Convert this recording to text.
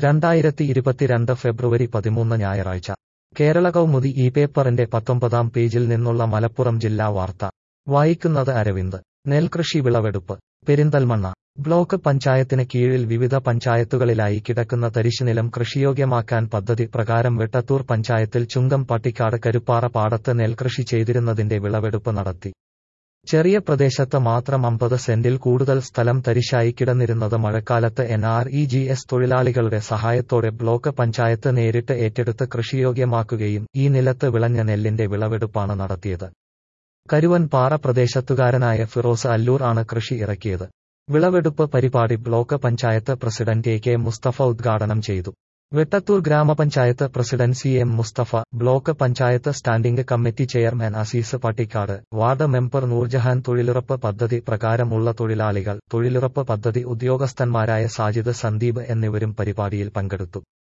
രണ്ടായിരത്തി ഇരുപത്തിരണ്ട് ഫെബ്രുവരി പതിമൂന്ന് ഞായറാഴ്ച കേരള കൗമുദി ഈ പേപ്പറിന്റെ പത്തൊമ്പതാം പേജിൽ നിന്നുള്ള മലപ്പുറം ജില്ലാ വാർത്ത വായിക്കുന്നത് അരവിന്ദ് നെൽകൃഷി വിളവെടുപ്പ് പെരിന്തൽമണ്ണ ബ്ലോക്ക് പഞ്ചായത്തിന് കീഴിൽ വിവിധ പഞ്ചായത്തുകളിലായി കിടക്കുന്ന തരിശുനിലം കൃഷിയോഗ്യമാക്കാൻ പദ്ധതി പ്രകാരം വെട്ടത്തൂർ പഞ്ചായത്തിൽ ചുങ്കം പട്ടിക്കാട് കരുപ്പാറ പാടത്ത് നെൽകൃഷി ചെയ്തിരുന്നതിന്റെ വിളവെടുപ്പ് നടത്തി ചെറിയ പ്രദേശത്ത് മാത്രം അമ്പത് സെന്റിൽ കൂടുതൽ സ്ഥലം തരിശായി കിടന്നിരുന്നത് മഴക്കാലത്ത് N R E G S തൊഴിലാളികളുടെ സഹായത്തോടെ ബ്ലോക്ക് പഞ്ചായത്ത് നേരിട്ട് ഏറ്റെടുത്ത് കൃഷിയോഗ്യമാക്കുകയും ഈ നിലത്ത് വിളഞ്ഞ നെല്ലിന്റെ വിളവെടുപ്പാണ് നടത്തിയത് കരുവൻപാറ പ്രദേശത്തുകാരനായ ഫിറോസ് അല്ലൂർ ആണ് കൃഷി ഇറക്കിയത് വിളവെടുപ്പ് പരിപാടി block panchayat president A K Mustafa ഉദ്ഘാടനം ചെയ്തു വെട്ടത്തൂർ ഗ്രാമപഞ്ചായത്ത് president C M Mustafa block panchayat standing committee chairman Azeez Pattikkad ward member Noorjahan തൊഴിലുറപ്പ് പദ്ധതി പ്രകാരമുള്ള തൊഴിലാളികൾ തൊഴിലുറപ്പ് പദ്ധതി ഉദ്യോഗസ്ഥന്മാരായ സാജിദ് സന്ദീപ് എന്നിവരും പരിപാടിയിൽ പങ്കെടുത്തു